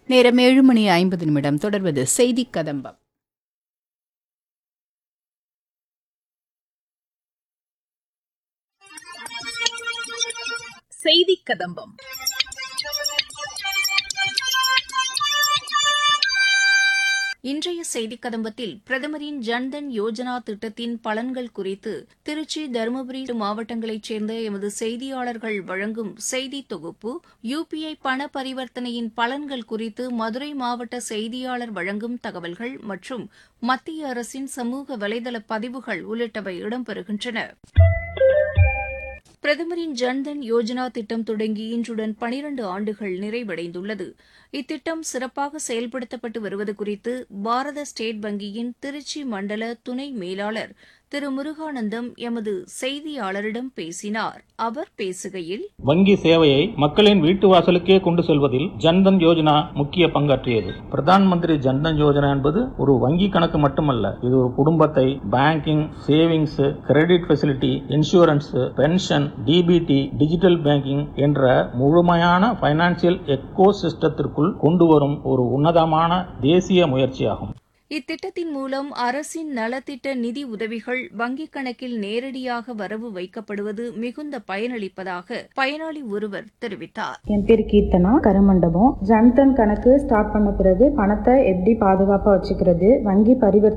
நேரம் ஏழு மணி ஐம்பது நிமிடம் தொடர்வது செய்தி கதம்பம் செய்தி கதம்பம் இன்றைய செய்திக் கதம்பத்தில் பிரதமரின் ஜன்தன் யோஜனா திட்டத்தின் பலன்கள் குறித்து திருச்சி தருமபுரி மாவட்டங்களைச் சேர்ந்த எமது செய்தியாளர்கள் வழங்கும் செய்தி தொகுப்பு யுபிஐ பண பரிவர்த்தனையின் பலன்கள் குறித்து மதுரை மாவட்ட செய்தியாளர் வழங்கும் தகவல்கள் மற்றும் மத்திய அரசின் சமூக வலைதள பதிவுகள் உள்ளிட்டவை இடம்பெறுகின்றன பிரதமரின் ஜன்தன் யோஜனா திட்டம் தொடங்கி இன்றுடன் பனிரண்டு ஆண்டுகள் நிறைவடைந்துள்ளது இத்திட்டம் சிறப்பாக செயல்படுத்தப்பட்டு வருவது குறித்து பாரத ஸ்டேட் வங்கியின் திருச்சி மண்டல துணை மேலாளர் திரு முருகானந்தம் எமது செய்தியாளரிடம் பேசினார் அவர் பேசுகையில் வங்கி சேவையை மக்களின் வீட்டு வாசலுக்கே கொண்டு செல்வதில் ஜன்தன் யோஜனா முக்கிய பங்காற்றியது பிரதான் மந்திரி ஜன்தன் யோஜனா என்பது ஒரு வங்கி கணக்கு மட்டுமல்ல இது ஒரு குடும்பத்தை banking savings credit facility insurance pension DBT digital banking என்ற முழுமையான பைனான்சியல் எக்கோ சிஸ்டத்திற்குள் கொண்டு வரும் ஒரு உன்னதமான தேசிய முயற்சியாகும் இத்திட்டத்தின் மூலம் அரசின் நலத்திட்ட நிதி உதவிகள் வங்கிக் கணக்கில் நேரடியாக வரவு வைக்கப்படுவது மிகுந்த பயனளிப்பதாக பயனாளி ஒருவர் தெரிவித்தார் என் பேர் கீர்த்தனா கருமண்டபம் ஜன்தன் கணக்கு ஸ்டார்ட் பண்ண பிறகு பணத்தை எப்படி பாதுகாப்பாக வச்சுக்கிறது வங்கி பரிவர்த்தனை